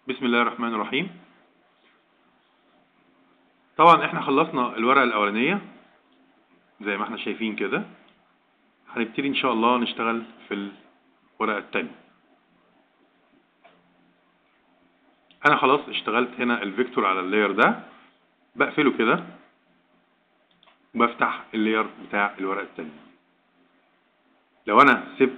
بسم الله الرحمن الرحيم طبعا احنا خلصنا الورقة الأولانية زي ما احنا شايفين كده هنبتدي ان شاء الله نشتغل في الورقة التانية انا خلاص اشتغلت هنا الفيكتور على اللاير ده بقفله كده وبفتح اللاير بتاع الورقة التانية لو انا سبت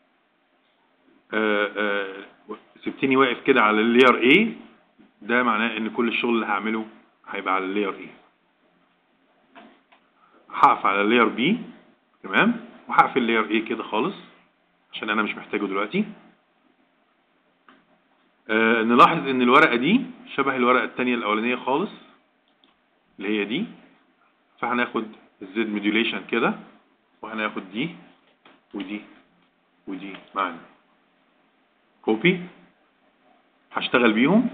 آه، آه، سبتني واقف كده على اللاير A ده معناه ان كل الشغل اللي هعمله هيبقى على اللاير A هقف على اللاير B تمام وهقفل اللاير A كده خالص عشان انا مش محتاجه دلوقتي آه نلاحظ ان الورقة دي شبه الورقة التانية الاولانية خالص اللي هي دي فهناخد الزد موديوليشن كده وهناخد دي ودي ودي معانا كوبي هشتغل بيهم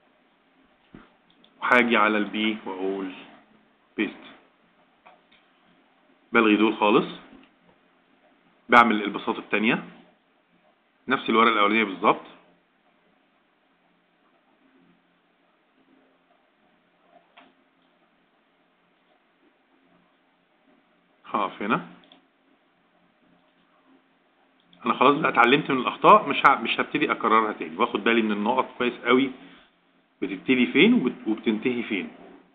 وهاجي على البي واقول بيست بلغي دول خالص بعمل البساطة التانية نفس الورقة الأولانية بالظبط هقف هنا انا خلاص بقى اتعلمت من الاخطاء مش ه- مش هبتدي اكررها تاني واخد بالي من النقط كويس قوي بتبتدي فين وبت- وبتنتهي فين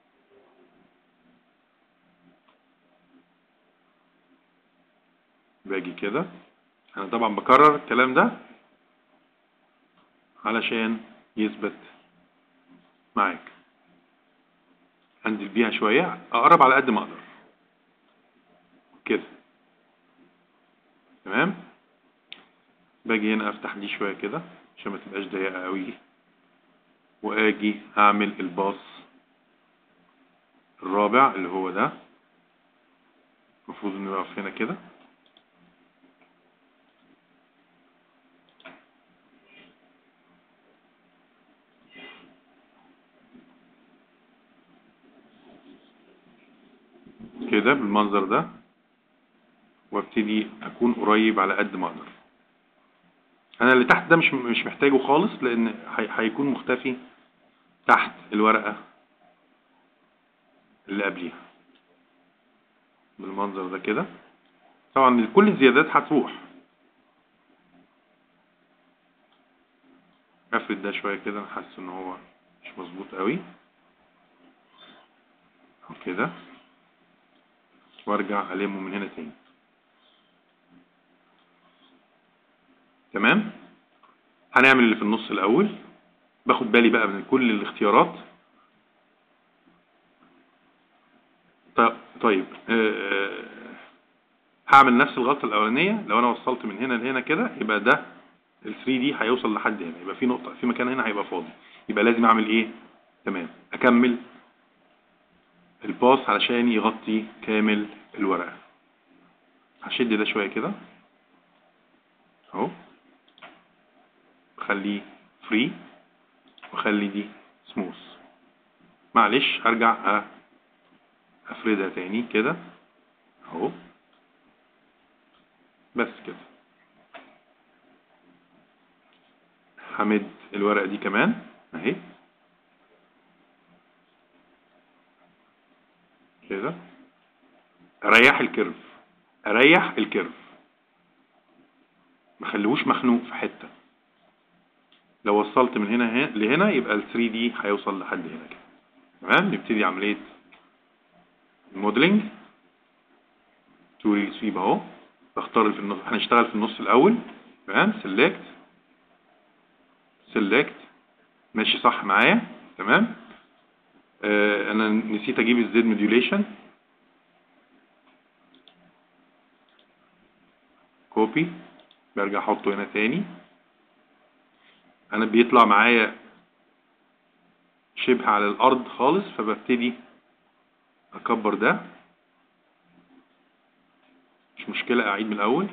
باجي كده انا طبعا بكرر الكلام ده علشان يثبت معاك انزل بيها شوية اقرب على قد ما اقدر كده تمام باجي هنا افتح دي شوية كده عشان ما تبقاش ضيقة قوي واجي اعمل الباص الرابع اللي هو ده المفروض انه يقف هنا كده كده بالمنظر ده وابتدي اكون قريب على قد ما اقدر انا اللي تحت ده مش مش محتاجه خالص لان هي- هيكون مختفي تحت الورقة اللي قبليها بالمنظر ده كده طبعا كل الزيادات هتروح افرد ده شوية كده انا حاسس ان هو مش مظبوط قوي كده وارجع المه من هنا تاني تمام هنعمل اللي في النص الاول باخد بالي بقى من كل الاختيارات ط- طيب آه، هعمل نفس الغلطة الأولانية لو أنا وصلت من هنا لهنا كده يبقى ده ال 3 دي هيوصل لحد هنا يبقى في نقطة في مكان هنا هيبقى فاضي يبقى لازم أعمل إيه؟ تمام أكمل الباص علشان يغطي كامل الورقة هشد ده شوية كده اهو خليه فري وخلي دي سموث معلش هرجع أ- افردها تاني كده اهو بس كده همد الورقة دي كمان اهي كده اريح الكيرف اريح الكيرف ما خليهوش مخنوق في حتة لو وصلت من هنا ه- لهنا يبقى ال 3 دي هيوصل لحد هنا كده تمام نبتدي عملية الموديلنج توري سويب اهو بختار في النص هنشتغل في النص الاول تمام سيلكت سيلكت ماشي صح معايا تمام آه انا نسيت اجيب الزد موديوليشن كوبي برجع احطه هنا تاني انا بيطلع معايا شبه على الارض خالص فببتدي اكبر ده مش مشكلة اعيد من الاول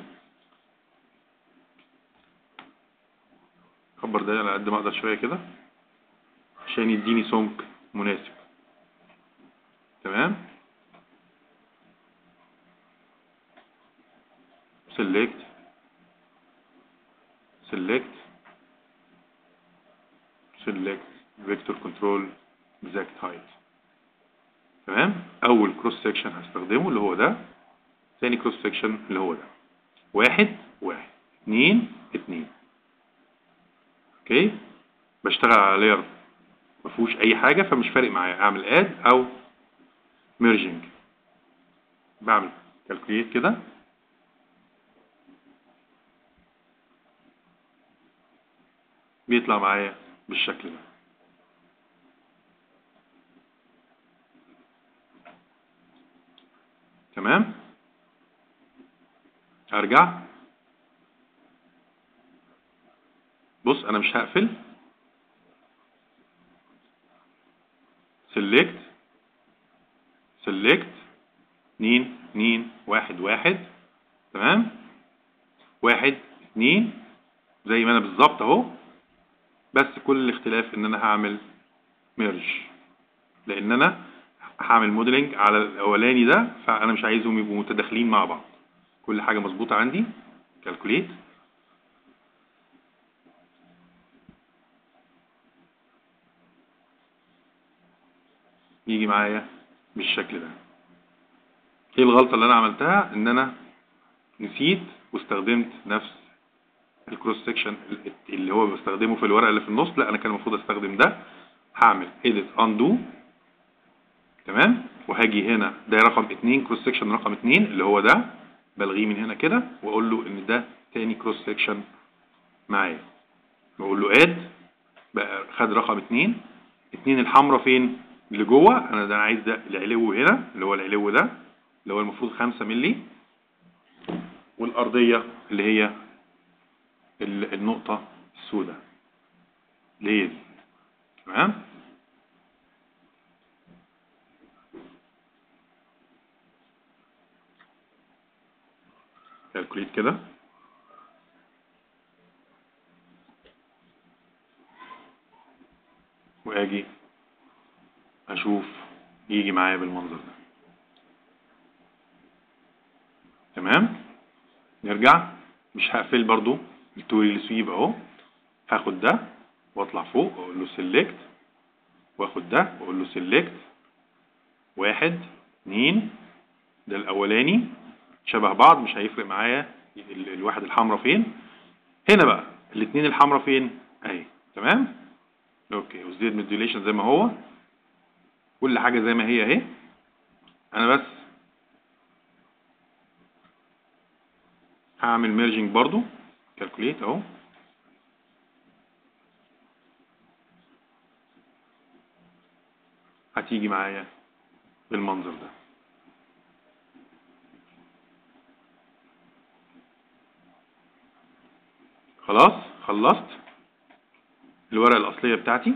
اكبر ده على قد ما اقدر شوية كده عشان يديني سمك مناسب تمام select select select vector control exact height تمام اول كروس سكشن هستخدمه اللي هو ده ثاني كروس سكشن اللي هو ده واحد واحد اتنين اتنين اوكي بشتغل على لاير ما فيهوش اي حاجه فمش فارق معايا اعمل اد او ميرجنج بعمل كالكوليت كده بيطلع معايا بالشكل ده تمام ارجع بص انا مش هقفل select select اتنين اتنين واحد واحد تمام واحد اتنين زي ما انا بالظبط اهو بس كل الاختلاف ان انا هعمل ميرج لان انا هعمل موديلنج على الاولاني ده فانا مش عايزهم يبقوا متداخلين مع بعض كل حاجه مظبوطه عندي كالكوليت يجي معايا بالشكل ده ايه الغلطه اللي انا عملتها ان انا نسيت واستخدمت نفس الكروس سكشن اللي هو بستخدمه في الورقه اللي في النص لا انا كان المفروض استخدم ده هعمل edit undo تمام وهاجي هنا ده رقم 2 كروس سكشن رقم 2 اللي هو ده بلغيه من هنا كده واقول له ان ده تاني كروس سكشن معايا بقول له اد بقى خد رقم 2 2 الحمراء فين اللي جوه انا ده عايز ده العلو هنا اللي هو العلو ده اللي هو المفروض 5 مللي والارضيه اللي هي ال- النقطه السوداء اللي هي دي تمام كالكوليت كده واجي اشوف يجي معايا بالمنظر ده تمام نرجع مش هقفل برضو التوري السويب اهو هاخد ده واطلع فوق واقول له سيلكت واخد ده واقول له سيلكت واحد اتنين ده الاولاني شبه بعض مش هيفرق معايا ال- الواحد الحمراء فين هنا بقى الاتنين الحمراء فين اهي تمام اوكي والزيد ميديوليشن زي ما هو كل حاجة زي ما هي اهي انا بس هعمل ميرجنج برضو كالكوليت اهو هتيجي معايا بالمنظر ده خلاص خلصت الورقة الأصلية بتاعتي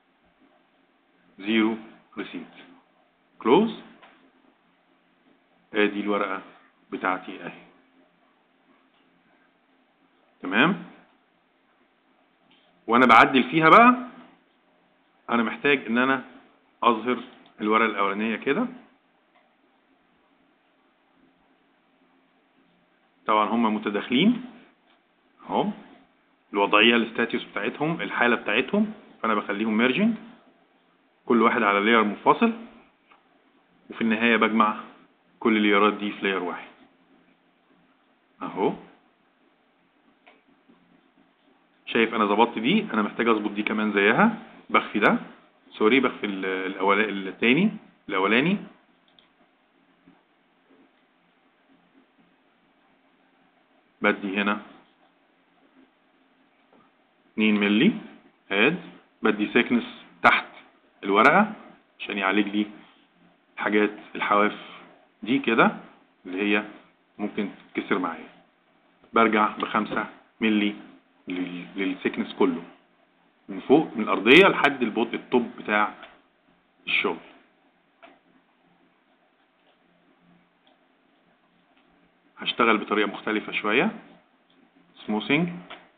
زيرو ريسيت كلوز ادي الورقة بتاعتي اهي تمام وانا بعدل فيها بقى انا محتاج ان انا اظهر الورقة الاولانية كده طبعا هم متداخلين اهو الوضعية الستاتيوس بتاعتهم الحالة بتاعتهم فانا بخليهم ميرجنج كل واحد على لاير منفصل وفي النهاية بجمع كل اللايرات دي في لاير واحد اهو شايف انا ظبطت دي انا محتاج اظبط دي كمان زيها بخفي ده سوري بخفي ال- الاولا التاني الاولاني بدي هنا 2 ملي اد بدي سيكنس تحت الورقة عشان يعالج لي حاجات الحواف دي كده اللي هي ممكن تتكسر معايا برجع بخمسة ملي لل- للسيكنس كله من فوق من الأرضية لحد البوت التوب بتاع الشغل هشتغل بطريقة مختلفة شوية سموثينج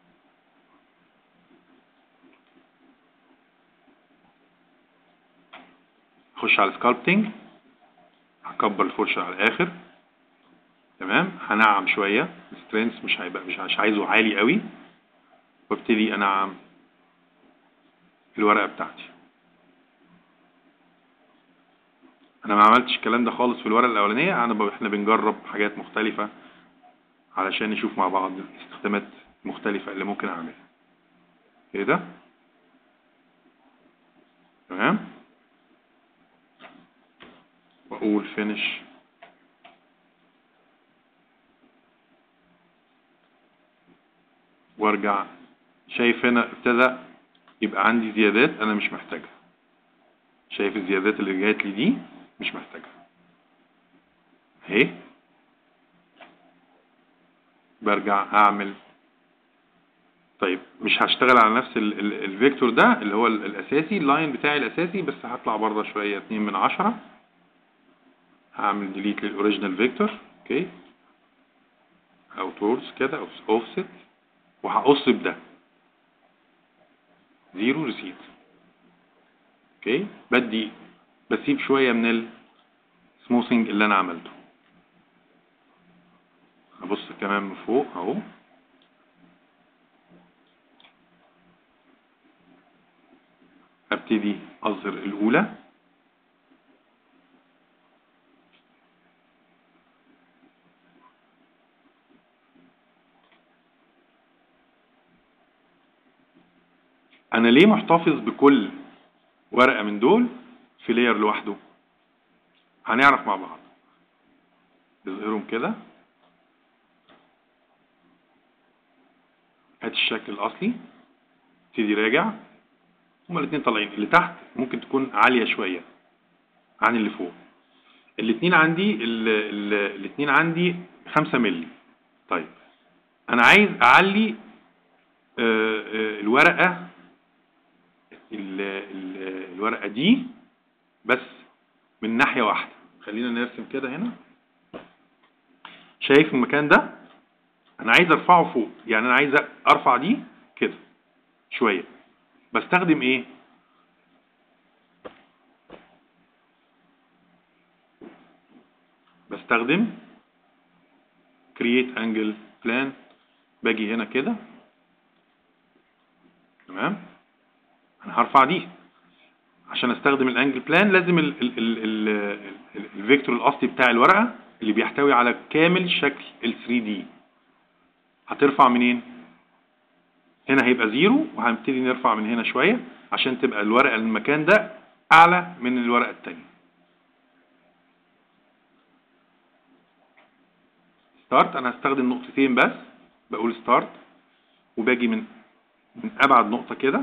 اخش على سكالبتنج هكبر الفرشة على الاخر تمام هنعم شوية السترينث مش هيبقى مش مش عايزه عالي قوي وابتدي انعم الورقة بتاعتي انا ما عملتش الكلام ده خالص في الورقة الاولانية انا ب... احنا بنجرب حاجات مختلفة علشان نشوف مع بعض الاستخدامات مختلفة اللي ممكن اعملها كده تمام واقول finish وارجع شايف هنا ابتدى يبقى عندي زيادات انا مش محتاجها شايف الزيادات اللي جات لي دي مش محتاجها اهي برجع اعمل طيب مش هشتغل على نفس ال ال الفيكتور ده اللي هو ال- الاساسي اللاين بتاعي الاساسي بس هطلع بره شوية اتنين من عشرة هعمل ديليت للاوريجينال فيكتور اوكي او تورز كده او اوفست وهقص بده زيرو ريسيت اوكي بدي بسيب شوية من السموثينج اللي انا عملته هبص كمان من فوق اهو ابتدي اظهر الاولى انا ليه محتفظ بكل ورقة من دول في لاير لوحده هنعرف مع بعض نظهرهم كده هات الشكل الاصلي ابتدي راجع هما الاثنين طالعين اللي تحت ممكن تكون عالية شوية عن اللي فوق الاثنين عندي الاثنين عندي خمسة ملي طيب انا عايز اعلي آه، آه، الورقة ال- ال- الورقة دي بس من ناحية واحدة خلينا نرسم كده هنا شايف المكان ده انا عايز ارفعه فوق يعني انا عايز ارفع دي كده شوية بستخدم ايه بستخدم create angle plan باجي هنا كده تمام انا هرفع دي عشان استخدم الانجل بلان لازم ال ال ال ال ال الفيكتور الاصلي بتاع الورقة اللي بيحتوي على كامل شكل ال 3 دي هترفع منين هنا هيبقى زيرو وهنبتدي نرفع من هنا شوية عشان تبقى الورقة المكان ده اعلى من الورقة التانية ستارت انا هستخدم نقطتين بس بقول ستارت وباجي من من ابعد نقطة كده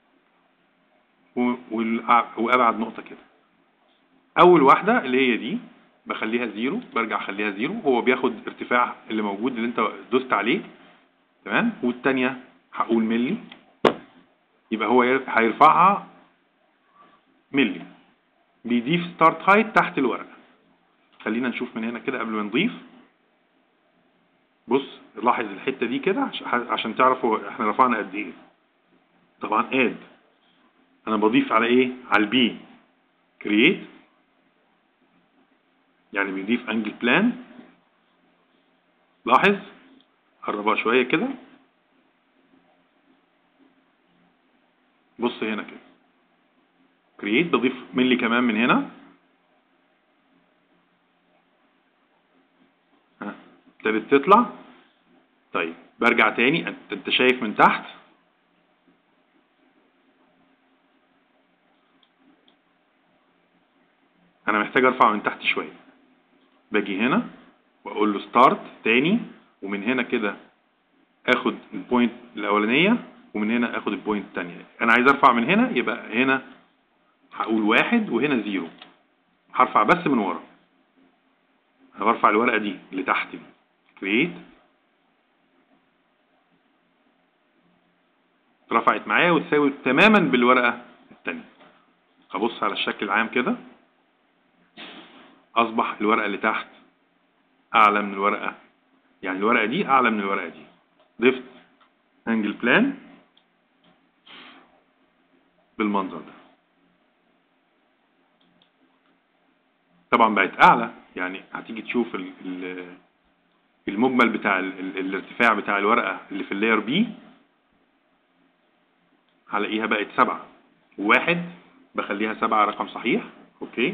و- والأع- وابعد نقطة كده اول واحدة اللي هي دي بخليها زيرو برجع اخليها زيرو هو بياخد ارتفاع اللي موجود اللي انت دوست عليه تمام والتانية هقول ملي يبقى هو ير- هيرفعها ملي بيضيف ستارت هايت تحت الورقة خلينا نشوف من هنا كده قبل ما نضيف بص لاحظ الحتة دي كده عش- عشان تعرف هو احنا رفعنا قد ايه طبعا اد انا بضيف على ايه على البي كرييت يعني بيضيف انجل بلان لاحظ قربها شوية كده بص هنا كده كرييت بضيف ملي كمان من هنا ها ابتدت تطلع طيب برجع تاني انت انت شايف من تحت انا محتاج ارفع من تحت شوية باجي هنا واقول له ستارت تاني ومن هنا كده اخد البوينت الاولانية ومن هنا اخد البوينت التانية انا عايز ارفع من هنا يبقى هنا هقول واحد وهنا زيرو هرفع بس من ورا انا برفع الورقة دي اللي تحت دي كرييت رفعت معايا وتساوي تماما بالورقة التانية هبص على الشكل العام كده اصبح الورقة اللي تحت اعلى من الورقة يعني الورقة دي اعلى من الورقة دي ضفت انجل بلان بالمنظر ده طبعا بقت اعلى يعني هتيجي تشوف ال- ال- المجمل بتاع ال- ال- الارتفاع بتاع الورقة اللي في اللاير بي هلاقيها بقت سبعة وواحد بخليها سبعة رقم صحيح اوكي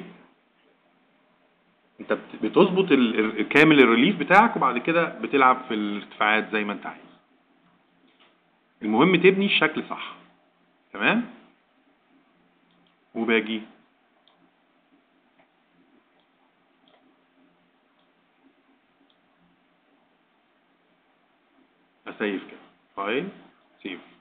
انت بت- بتظبط ال- ال- كامل الريليف بتاعك وبعد كده بتلعب في الارتفاعات زي ما انت عايز المهم تبني الشكل صح تمام وباجي اسيف كده فايل سيف